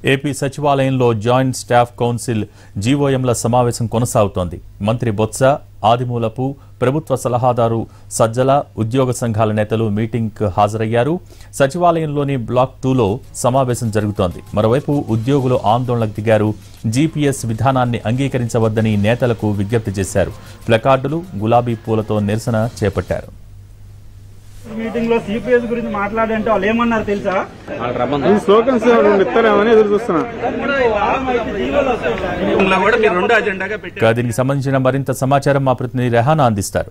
AP సచివాలయంలో joint staff council జీవోఎంల సమావేశం కొనసాగుతోంది మంత్రి బొత్స ఆదిమూలపు ప్రభుత్వ సలహాదారు సజ్జల ఉద్యోగ సంఘాల నేతలు మీటింగ్కు హాజరయ్యారు సచివాలయంలోని బ్లాక్ టూలో సమావేశం జరుగుతోంది మరోవైపు ఉద్యోగులు ఆందోళనకు దిగారు జీపీఎస్ విధానాన్ని అంగీకరించవద్దని నేతలకు విజ్ఞప్తి చేశారు ప్లకార్డులు గులాబీ పూలతో నిరసన చేపట్టారు మీటింగ్ లో సిపిఎస్ గురించి మాట్లాడంటే వాళ్ళు ఏమన్నారు తెలుసా ఈ స్లోగన్స్ రెండు ఇస్తారేమని ఎదురు చూస్తున్నా మీటింగ్ కూడా మీరు రెండు అజెండాగా పెట్టి ఇక దీనికి సంబంధించిన మరింత సమాచారం మా ప్రతినిధి రెహానా అందిస్తారు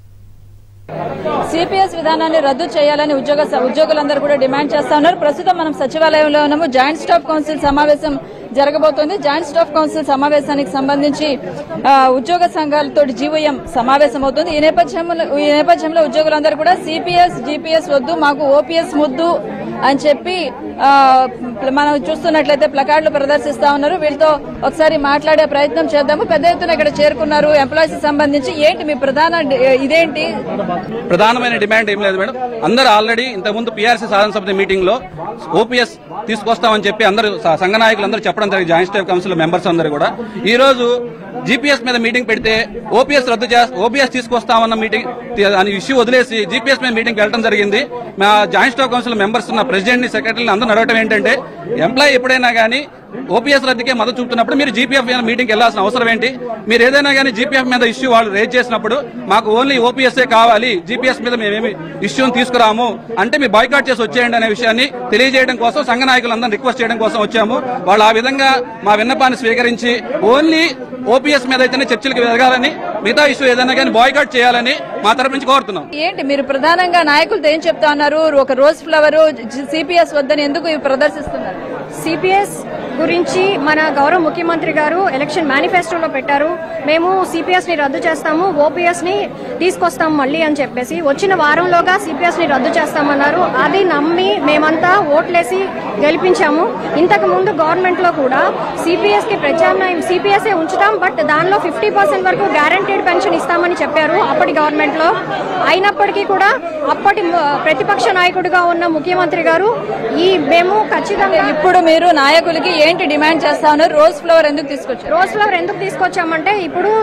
సిపిఎస్ విధానాన్ని రద్దు చేయాలని ఉద్యోగ ఉద్యోగులందరూ కూడా డిమాండ్ చేస్తా ఉన్నారు ప్రస్తుతం మనం సచివాలయంలో ఉన్నాము జాయింట్ స్టాఫ్ కౌన్సిల్ సమావేశం జరగబోతోంది జాయింట్ స్టాఫ్ కౌన్సిల్ సమావేశానికి సంబంధించి ఆ, ఉద్యోగ సంఘాలతో జీవోఎం సమావేశం అవుతుంది ఈ నేపథ్యంలో ఈ నేపథ్యంలో ఉద్యోగులందరూ కూడా సిపిఎస్ జీపీఎస్ వద్దు మాకు ఓపీఎస్ ముద్దు అని చెప్పి ఆ, మనం చూస్తున్నట్లయితే ప్లకార్డులు ప్రదర్శిస్తా ఉన్నారు వీళ్ళతో ఒకసారి మాట్లాడే ప్రయత్నం చేద్దాము పెద్ద ఎత్తున ఇక్కడ చేరుకున్నారు ఎంప్లాయీస్ సంబంధించి ఏంటి మీ ప్రధాన డి- ఇదేంటి ప్రధానమైన డిమాండ్ ఏం లేదు మేడం అందరూ ఆల్రెడీ ఇంతకుముందు పీఆర్సీ సాధన సమితి మీటింగ్ లో ఓపీఎస్ తీసుకొస్తామని చెప్పి అందరూ స- సంఘ నాయకులు అందరూ చెప్పడం జరిగింది జాయింట్ స్టాఫ్ కౌన్సిల్ మెంబర్స్ అందరూ కూడా ఈ రోజు జీపీఎస్ మీద మీటింగ్ పెడితే ఓపీఎస్ రద్దు చేస్తా ఓపీఎస్ తీసుకొస్తామన్న మీటింగ్ తి- అని ఇష్యూ వదిలేసి జీపీఎస్ మీద మీటింగ్ వెళ్ళడం జరిగింది మా జాయింట్ స్టాఫ్ కౌన్సిల్ మెంబర్స్ ఉన్న ప్రెసిడెంట్ ని సెక్రటరీని అందరూ అడగటం ఏంటంటే ఎంప్లాయీ ఎప్పుడైనా కానీ ఓపీఎస్ రద్దుకే మద్దతు చూపుతున్నప్పుడు మీరు జీపీఎఫ్ మీటింగ్ వెళ్ళాల్సిన అవసరం ఏంటి మీరు ఏదైనా కానీ జీపీఎఫ్ మీద ఇష్యూ వాళ్ళు రేజ్ చేసినప్పుడు మాకు ఓన్లీ ఓపీఎస్ఏ కావాలి జీపీఎస్ మీద మేమేమి ఇష్యూని తీసుకురాము అంటే మీరు బాయ్కాట్ చేసి వచ్చేయండి అనే విషయాన్ని తెలియజేయడం కోసం సంఘ నాయకులందరూ రిక్వెస్ట్ చేయడం కోసం వచ్చాము వాళ్ళు ఆ విధంగా మా విన్నపాన్ని స్వీకరించి ఓన్లీ ఓపీఎస్ మీద అయితేనే చర్చలకు ఎదగాలని మిగతా ఇష్యూ ఏదైనా కానీ బాయ్కాట్ చేయాలని మా తరపు నుంచి కోరుతున్నాం ఏంటి మీరు ప్రధానంగా నాయకులతో ఏం చెప్తా ఉన్నారు ఒక రోజ్ ఫ్లవర్ సిపిఎస్ వద్దని ఎందుకు ఇవి ప్రదర్శిస్తున్నారు సిపిఎస్ గురించి మన గౌరవ ముఖ్యమంత్రి గారు ఎలక్షన్ మేనిఫెస్టోలో పెట్టారు మేము సిపిఎస్ ని రద్దు చేస్తాము ఓపీఎస్ ని తీసుకొస్తాం మళ్ళీ అని చెప్పేసి వచ్చిన వారంలోగా సిపిఎస్ ని రద్దు చేస్తామన్నారు అది నమ్మి మేమంతా ఓట్లేసి గెలిపించాము ఇంతకు ముందు గవర్నమెంట్ లో కూడా సిపిఎస్ కి ప్రత్యామ్నాయం సిపిఎస్ ఉంచుతాం బట్ దానిలో ఫిఫ్టీ పర్సెంట్ వరకు గ్యారంటీడ్ పెన్షన్ ఇస్తామని చెప్పారు అప్పటి గవర్నమెంట్ లో అయినప్పటికీ కూడా అప్పటి ము- ప్రతిపక్ష నాయకుడిగా ఉన్న ముఖ్యమంత్రి గారు ఈ మేము ఖచ్చితంగా ఇప్పుడు మీరు నాయకులకి ఏంటి డిమాండ్ చేస్తా ఉన్నారు రోజ్ ఫ్లవర్ ఎందుకు తీసుకొచ్చారు రోజ్ ఫ్లవర్ ఎందుకు తీసుకొచ్చామంటే ఇప్పుడు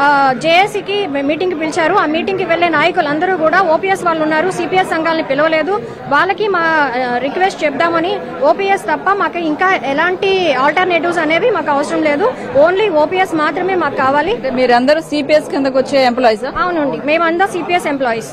జేఏసీకి మీటింగ్ కి పిలిచారు ఆ మీటింగ్ కి వెళ్లే నాయకులు అందరూ కూడా ఓపీఎస్ వాళ్ళు ఉన్నారు సిపిఎస్ సంఘాలని పిలవలేదు వాళ్ళకి మా రిక్వెస్ట్ చెప్దామని ఓపీఎస్ తప్ప మాకు ఇంకా ఎలాంటి ఆల్టర్నేటివ్స్ అనేవి మాకు అవసరం లేదు ఓన్లీ ఓపీఎస్ మాత్రమే మాకు కావాలి మీరందరూ సిపిఎస్ కిందకు వచ్చే ఎంప్లాయీస్ అవునండి మేమంతా సిపిఎస్ ఎంప్లాయీస్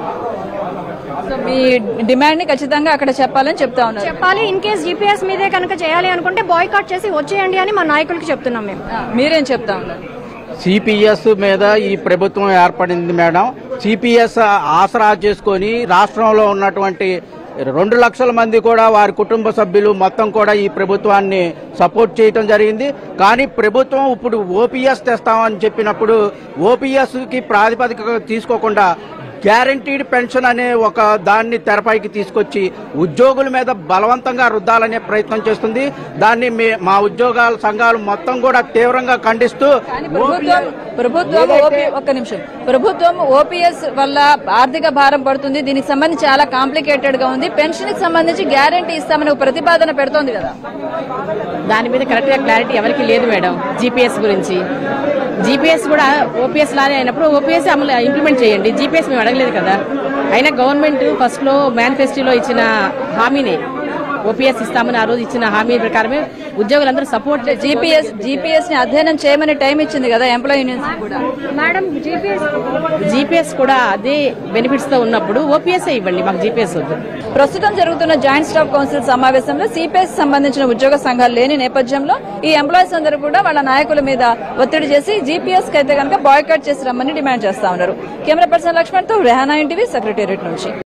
సో మీ డిమాండ్ ని ఖచ్చితంగా అక్కడ చెప్పాలని చెప్తా ఉన్నారు చెప్పాలి ఇన్ కేస్ జీపీఎస్ మీదే కనుక చేయాలి అనుకుంటే బాయ్కాట్ చేసి వచ్చేయండి అని మా నాయకులకి చెప్తున్నాం మేము ఆ, మీరేం చెప్తా ఉన్నారు సిపిఎస్ మీద ఈ ప్రభుత్వం ఏర్పడింది మేడం సిపిఎస్ ఆసరా చేసుకొని రాష్ట్రంలో ఉన్నటువంటి రెండు లక్షల మంది కూడా వారి కుటుంబ సభ్యులు మొత్తం కూడా ఈ ప్రభుత్వాన్ని సపోర్ట్ చేయటం జరిగింది కానీ ప్రభుత్వం ఇప్పుడు ఓపీఎస్ తెస్తామని చెప్పినప్పుడు ఓపీఎస్ కి ప్రాతిపదిక తీసుకోకుండా గ్యారంటీడ్ పెన్షన్ అనే ఒక దాన్ని తెరపైకి తీసుకొచ్చి ఉద్యోగుల మీద బలవంతంగా రుద్దాలనే ప్రయత్నం చేస్తుంది దాన్ని మే- మా ఉద్యోగాల సంఘాలు మొత్తం కూడా తీవ్రంగా ఖండిస్తూ కానీ ప్రభుత్వం ప్రభుత్వం ఓపీ ఒక్క నిమిషం ప్రభుత్వం ఓపీఎస్ వల్ల ఆర్థిక భారం పడుతుంది దీనికి సంబంధించి చాలా కాంప్లికేటెడ్ గా ఉంది పెన్షన్ కి సంబంధించి గ్యారంటీ ఇస్తామని ఒక ప్రతిపాదన పెడుతోంది కదా దాని మీద కరెక్ట్ గా క్లారిటీ ఎవరికి లేదు మేడం జీపీఎస్ గురించి జీపీఎస్ కూడా ఓపీఎస్ లానే అయినప్పుడు ఓపీఎస్ అమలు ఇంప్లిమెంట్ చేయండి జీపీఎస్ మేము అడగలేదు కదా అయినా గవర్నమెంట్ ఫస్ట్ లో మేనిఫెస్టోలో ఇచ్చిన హామీనే ఓపీఎస్ ఇస్తామని ఆ రోజు ఇచ్చిన హామీ ప్రకారమే ఉద్యోగులందరూ సపోర్ట్ జీపీఎస్ జీపీఎస్ ని అధ్యయనం చేయమని టైం ఇచ్చింది కదా ఎంప్లాయ్ యూనియన్స్ కూడా మేడం జీపీఎస్ జీపీఎస్ కూడా అదే బెనిఫిట్స్ తో ఉన్నప్పుడు ఓపీఎస్ ఇవ్వండి మాకు జీపీఎస్ వద్దు ప్రస్తుతం జరుగుతున్న జాయింట్ స్టాఫ్ కౌన్సిల్ సమావేశంలో సిపిఎస్ సంబంధించిన ఉద్యోగ సంఘాలు లేని నేపథ్యంలో ఈ ఎంప్లాయీస్ అందరూ కూడా వాళ్ళ నాయకుల మీద ఒత్తిడి చేసి జీపీఎస్ కి అయితే కనుక బాయ్కాట్ చేసి రమ్మని డిమాండ్ చేస్తా ఉన్నారు కెమెరా పర్సన్ లక్ష్మణ్ తో రెహానా ఇంటివి సెక్రటేరియట్ నుంచి